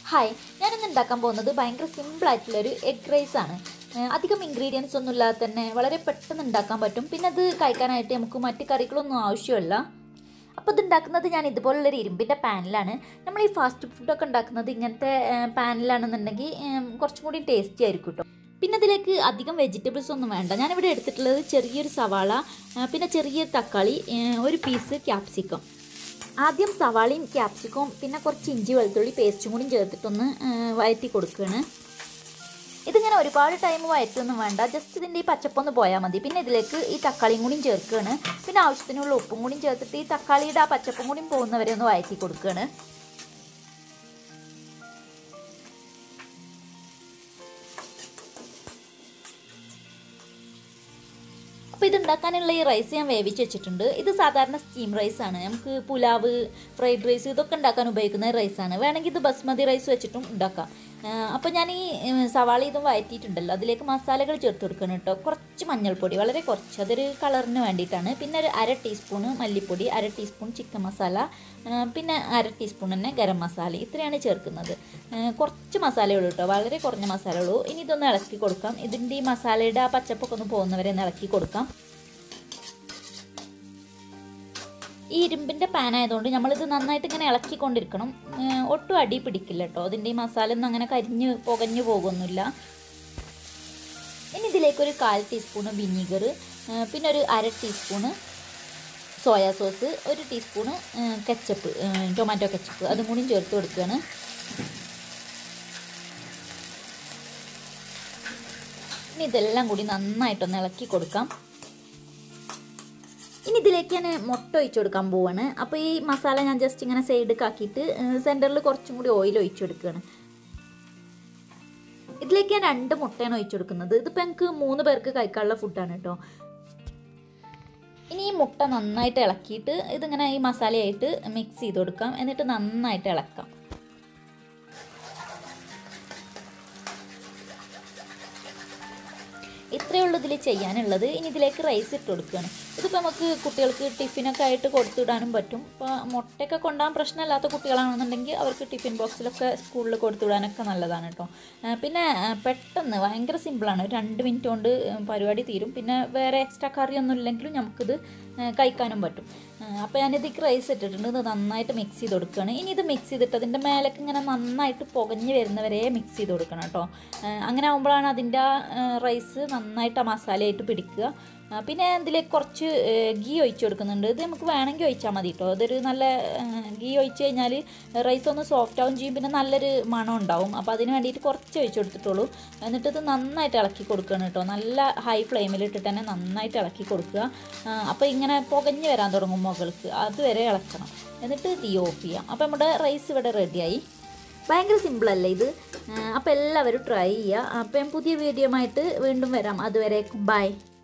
hi ഞാനിന്ന് ഉണ്ടാക്കാൻ പോകുന്നത് ഭയങ്കര സിമ്പിൾ ആയിട്ടുള്ളൊരു എഗ് റൈസ് ആണ് ഏഹ് അധികം ഇൻഗ്രീഡിയൻസ് ഒന്നും ഇല്ലാതെ തന്നെ വളരെ പെട്ടെന്ന് ഉണ്ടാക്കാൻ പറ്റും പിന്നെ അത് കഴിക്കാനായിട്ട് നമുക്ക് മറ്റ് കറികളൊന്നും ആവശ്യമില്ല അപ്പോൾ ഇത് ഉണ്ടാക്കുന്നത് ഞാൻ ഇതുപോലുള്ളൊരു ഇരുമ്പിൻ്റെ പാനിലാണ് നമ്മൾ ഈ ഫാസ്റ്റ് ഫുഡൊക്കെ ഉണ്ടാക്കുന്നത് ഇങ്ങനത്തെ പാനിലാണെന്നുണ്ടെങ്കിൽ കുറച്ചും കൂടി ടേസ്റ്റി ആയിരിക്കും കേട്ടോ പിന്നെ അതിലേക്ക് അധികം വെജിറ്റബിൾസ് ഒന്നും വേണ്ട ഞാനിവിടെ എടുത്തിട്ടുള്ളത് ചെറിയൊരു സവാള ആ, പിന്നെ ചെറിയൊരു തക്കാളി ഏഹ് ഒരു പീസ് ക്യാപ്സിക്കം ആദ്യം സവാളയും ക്യാപ്സിക്കവും പിന്നെ കുറച്ച് ഇഞ്ചി വെളുത്തുള്ളി പേസ്റ്റും കൂടി ചേർത്തിട്ടൊന്ന് ആ, വഴറ്റി കൊടുക്കുകയാണ് ഇതിങ്ങനെ ഒരുപാട് ടൈം വഴറ്റൊന്നും വേണ്ട ജസ്റ്റ് ഇതിൻ്റെ ഈ പച്ചപ്പൊന്ന് പോയാൽ മതി പിന്നെ ഇതിലേക്ക് ഈ തക്കാളിയും കൂടിയും ചേർക്കുകയാണ് പിന്നെ ആവശ്യത്തിനുള്ള ഉപ്പും കൂടിയും ചേർത്തിട്ട് ഈ തക്കാളിയുടെ ആ പച്ചപ്പും കൂടിയും പോകുന്നവരെ ഒന്ന് വഴറ്റി കൊടുക്കുകയാണ് അപ്പോൾ ഇത് ഉണ്ടാക്കാനുള്ള ഈ റൈസ് ഞാൻ വേവിച്ച് വെച്ചിട്ടുണ്ട് ഇത് സാധാരണ സ്റ്റീം റൈസ് ആണ് നമുക്ക് പുലാവ് ഫ്രൈഡ് റൈസ് ഇതൊക്കെ ഉണ്ടാക്കാൻ ഉപയോഗിക്കുന്ന റൈസാണ് വേണമെങ്കിൽ ഇത് ബസ്മതി റൈസ് വെച്ചിട്ടും ഉണ്ടാക്കാം അപ്പോൾ ഞാൻ ഈ ഉം, സവാള ഇതും വഴറ്റിയിട്ടുണ്ടല്ലോ അതിലേക്ക് മസാലകൾ ചേർത്ത് കൊടുക്കണം കേട്ടോ കുറച്ച് മഞ്ഞൾപ്പൊടി വളരെ കുറച്ച് അതൊരു കളറിന് വേണ്ടിയിട്ടാണ് പിന്നെ ഒരു അര ടീസ്പൂണ് മല്ലിപ്പൊടി അര ടീസ്പൂൺ ചിക്കൻ മസാല ആ, പിന്നെ അര ടീസ്പൂൺ തന്നെ ഗരം മസാല ഇത്രയാണ് ചേർക്കുന്നത് ആ, കുറച്ച് മസാലയുള്ളൂ കേട്ടോ വളരെ കുറഞ്ഞ മസാല ഉള്ളൂ ഇനി ഇതൊന്ന് ഇളക്കി കൊടുക്കാം ഇതിൻ്റെ ഈ മസാലയുടെ ആ പച്ചപ്പൊക്കെ ഒന്ന് പോകുന്നവരെ ഒന്ന് ഇളക്കി കൊടുക്കാം ഈ ഇരുമ്പിൻ്റെ പാൻ ആയതുകൊണ്ട് നമ്മളിത് നന്നായിട്ട് ഇങ്ങനെ ഇളക്കിക്കൊണ്ടിരിക്കണം ഏഹ് ഒട്ടും അടി പിടിക്കില്ല കേട്ടോ അതിൻ്റെ ഈ മസാല ഒന്നും അങ്ങനെ കരിഞ്ഞ് പുകഞ്ഞു പോകുന്നില്ല ഇനി ഇതിലേക്കൊരു കാൽ ടീസ്പൂണ് വിനീഗർ പിന്നെ ഒരു അര ടീസ്പൂണ് സോയാ സോസ് ഒരു ടീസ്പൂണ് കെച്ചപ്പ് ടൊമാറ്റോ കെച്ചപ്പ് അതും കൂടി ചേർത്ത് കൊടുക്കുകയാണ് ഇനി ഇതെല്ലാം കൂടി നന്നായിട്ടൊന്ന് ഇളക്കി കൊടുക്കാം ഇനി ഇതിലേക്ക് ഞാൻ മുട്ട ഒഴിച്ചു കൊടുക്കാൻ പോവാണ് അപ്പോൾ ഈ മസാല ഞാൻ ജസ്റ്റ് ഇങ്ങനെ സൈഡിൽ ആക്കിയിട്ട് സെൻറ്ററിൽ കുറച്ചും കൂടി ഓയിൽ ഒഴിച്ചു കൊടുക്കുകയാണ് ഇതിലേക്ക് ഞാൻ രണ്ട് മുട്ടയാണ് ഒഴിച്ചു കൊടുക്കുന്നത് ഇതിപ്പോൾ എനിക്ക് മൂന്ന് പേർക്ക് കഴിക്കാനുള്ള ഫുഡാണ് കേട്ടോ ഇനി ഈ മുട്ട നന്നായിട്ട് ഇളക്കിയിട്ട് ഇതിങ്ങനെ ഈ മസാലയായിട്ട് മിക്സ് ചെയ്ത് കൊടുക്കാം എന്നിട്ട് നന്നായിട്ട് ഇളക്കാം ഇത്രയേ ഉള്ളൂ ഇതിൽ ചെയ്യാനുള്ളത് ഇനി ഇതിലേക്ക് റൈസ് ഇട്ട് കൊടുക്കുകയാണ് ഇതിപ്പോൾ നമുക്ക് കുട്ടികൾക്ക് ടിഫിനൊക്കെ ആയിട്ട് കൊടുത്തുവിടാനും പറ്റും ഇപ്പോൾ മുട്ടയൊക്കെ കൊണ്ടുപോകാൻ പ്രശ്നമില്ലാത്ത കുട്ടികളാണെന്നുണ്ടെങ്കിൽ അവർക്ക് ടിഫിൻ ബോക്സിലൊക്കെ സ്കൂളിൽ കൊടുത്തുവിടാനൊക്കെ നല്ലതാണ് കേട്ടോ ആ, പിന്നെ ആ, പെട്ടെന്ന് ഭയങ്കര സിമ്പിളാണ് ഒരു രണ്ട് മിനിറ്റ് കൊണ്ട് ഉം, പരിപാടി തീരും പിന്നെ വേറെ എക്സ്ട്രാ കറിയൊന്നും ഇല്ലെങ്കിലും നമുക്കിത് ആ, കഴിക്കാനും പറ്റും അപ്പോൾ ഞാനിതിക്ക് റൈസ് ഇട്ടിട്ടുണ്ട് ഇത് നന്നായിട്ട് മിക്സ് ചെയ്ത് കൊടുക്കുകയാണ് ഇനി ഇത് മിക്സ് ചെയ്തിട്ട് അതിൻ്റെ മേലേക്ക് ഇങ്ങനെ നന്നായിട്ട് പുകഞ്ഞ് വരുന്നവരെ മിക്സ് ചെയ്ത് കൊടുക്കണം കേട്ടോ ആ, അങ്ങനെ ആകുമ്പോഴാണ് അതിൻ്റെ ആ റൈസ് നന്നായിട്ട് ആ മസാലയായിട്ട് പിടിക്കുക ആ, പിന്നെ ഇതിലേക്ക് കുറച്ച് ഗീ ഒഴിച്ച് കൊടുക്കുന്നുണ്ട് ഇത് നമുക്ക് വേണമെങ്കിൽ ഒഴിച്ചാൽ മതി കേട്ടോ അതൊരു നല്ല ഗീ ഒഴിച്ച് കഴിഞ്ഞാൽ റൈസ് ഒന്ന് സോഫ്റ്റ് ആവും ചെയ്യും പിന്നെ നല്ലൊരു മണം ഉണ്ടാവും അപ്പോൾ അതിന് വേണ്ടിയിട്ട് കുറച്ച് ഒഴിച്ച് കൊടുത്തിട്ടുള്ളൂ എന്നിട്ട് ഇത് നന്നായിട്ട് ഇളക്കി കൊടുക്കണം കേട്ടോ നല്ല ഹൈ ഫ്ലെയിമിൽ ഇട്ടിട്ട് തന്നെ നന്നായിട്ട് ഇളക്കി കൊടുക്കുക അപ്പോൾ ഇങ്ങനെ പുകഞ്ഞ് വരാൻ തുടങ്ങും മുകൾക്ക് അതുവരെ ഇളക്കണം എന്നിട്ട് തീ ഓഫ് ചെയ്യാം അപ്പോൾ നമ്മുടെ റൈസ് ഇവിടെ റെഡിയായി ഭയങ്കര സിമ്പിളല്ലേ ഇത് അപ്പോൾ എല്ലാവരും ട്രൈ ചെയ്യുക അപ്പം പുതിയ വീഡിയോ ആയിട്ട് വീണ്ടും വരാം അതുവരേക്കും ബൈ